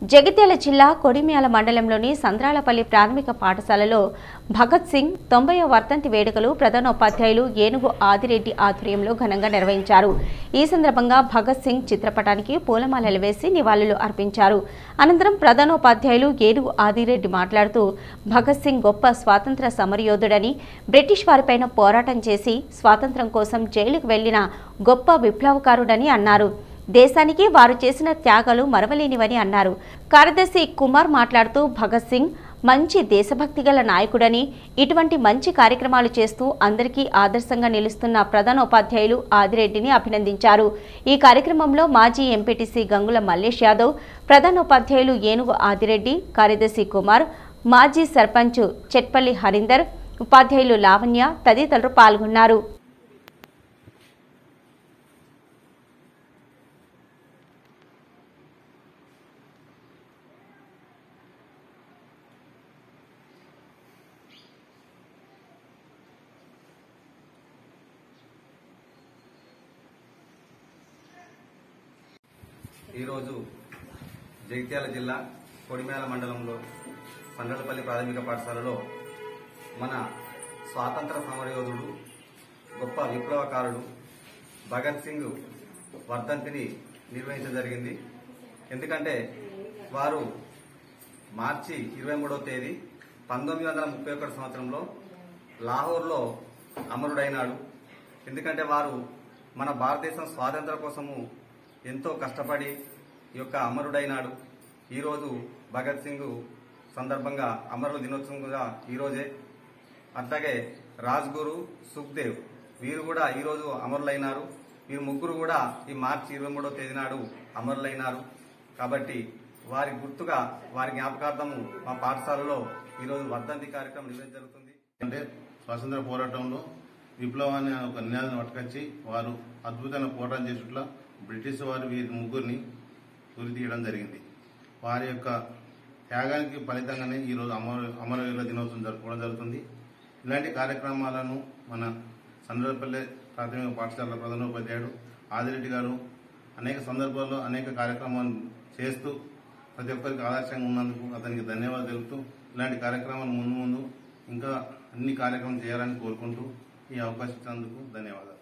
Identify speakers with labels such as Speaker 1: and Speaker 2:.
Speaker 1: జగిత్యాల జిల్లా కొడిమ్యాల మండలంలోని సంద్రాలపల్లి ప్రాథమిక పాఠశాలలో భగత్ సింగ్ తొంభైవ వర్ధంతి వేడుకలు ప్రధానోపాధ్యాయులు ఏనుగు ఆదిరెడ్డి ఆధ్వర్యంలో ఘనంగా నిర్వహించారు ఈ సందర్భంగా భగత్ సింగ్ చిత్రపటానికి పూలమాలలు వేసి నివాళులు అర్పించారు అనంతరం ప్రధానోపాధ్యాయులు ఏనుగు ఆదిరెడ్డి మాట్లాడుతూ భగత్ సింగ్ గొప్ప స్వాతంత్ర సమరయోధుడని బ్రిటిష్ వారిపైన పోరాటం చేసి స్వాతంత్రం కోసం జైలుకు వెళ్లిన గొప్ప విప్లవకారుడని అన్నారు దేశానికి వారు చేసిన త్యాగాలు మరవలేనివని అన్నారు కార్యదర్శి కుమార్ మాట్లాడుతూ భగత్ సింగ్ మంచి దేశభక్తి గల నాయకుడని ఇటువంటి మంచి కార్యక్రమాలు చేస్తూ అందరికీ ఆదర్శంగా నిలుస్తున్న ప్రధానోపాధ్యాయులు ఆదిరెడ్డిని అభినందించారు ఈ కార్యక్రమంలో మాజీ ఎంపీటీసీ గంగుల మల్లేష్ యాదవ్ ప్రధానోపాధ్యాయులు ఏనుగు ఆదిరెడ్డి కార్యదర్శి కుమార్ మాజీ సర్పంచ్ చెట్పల్లి హరీందర్ ఉపాధ్యాయులు లావణ్య తదితరులు పాల్గొన్నారు
Speaker 2: ఈరోజు జగిత్యాల జిల్లా కొడిమేల మండలంలో సండ్రలపల్లి ప్రాథమిక పాఠశాలలో మన స్వాతంత్ర సమరయోధుడు గొప్ప విప్లవకారుడు భగత్ సింగ్ వర్ధంతిని నిర్వహించడం జరిగింది ఎందుకంటే వారు మార్చి ఇరవై మూడవ తేదీ పంతొమ్మిది వందల ముప్పై ఒకటి సంవత్సరంలో లాహోర్లో అమరుడైనాడు ఎందుకంటే వారు మన భారతదేశం స్వాతంత్ర కోసము ఎంతో కష్టపడి ఈ యొక్క అమరుడైనాడు ఈరోజు భగత్ సింగ్ సందర్భంగా అమరుల దినోత్సవంగా ఈరోజే అట్లాగే రాజ్గురు సుఖ్దేవ్ వీరు కూడా ఈరోజు అమరులైనారు వీరు ముగ్గురు కూడా ఈ మార్చి ఇరవై మూడవ తేదీ నాడు అమరులైనారు కాబట్టి వారి గుర్తుగా వారి జ్ఞాపకార్థము మా పాఠశాలలో ఈరోజు వర్ధంతి కార్యక్రమం నిర్వహించ జరుగుతుంది
Speaker 3: అంటే స్వాతంత్ర పోరాటంలో విప్లవాన్ని అనే ఒక నినాదం పట్టుకొచ్చి వారు అద్భుతమైన పోరాటం చేసేట్ల బ్రిటిష్ వారు వీరి ముగ్గురిని ఉరి తీయడం జరిగింది వారి యొక్క త్యాగానికి ఫలితంగానే ఈరోజు అమర అమరవీరుల దినోత్సవం జరుపుకోవడం జరుగుతుంది ఇలాంటి కార్యక్రమాలను మన సందర్పల్లె ప్రాథమిక పాఠశాల ప్రధానోపాధ్యాయుడు ఆదిరెడ్డి గారు అనేక సందర్భాల్లో అనేక కార్యక్రమాలు చేస్తూ ప్రతి ఒక్కరికి ఆదర్శంగా ఉన్నందుకు అతనికి ధన్యవాదాలు తెలుపుతూ ఇలాంటి కార్యక్రమాలు ముందు ముందు ఇంకా అన్ని కార్యక్రమాలు చేయాలని కోరుకుంటూ ఈ అవకాశం ఇచ్చినందుకు ధన్యవాదాలు